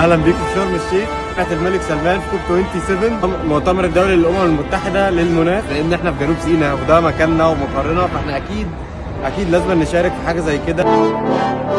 اهلا بيكم في شرم الشيخ رحله الملك سلمان في كوب 27 مؤتمر الدولي للامم المتحده للمناخ لان احنا في جنوب سيناء وده مكاننا ومقرنا فاحنا اكيد اكيد لازم نشارك في حاجه زي كده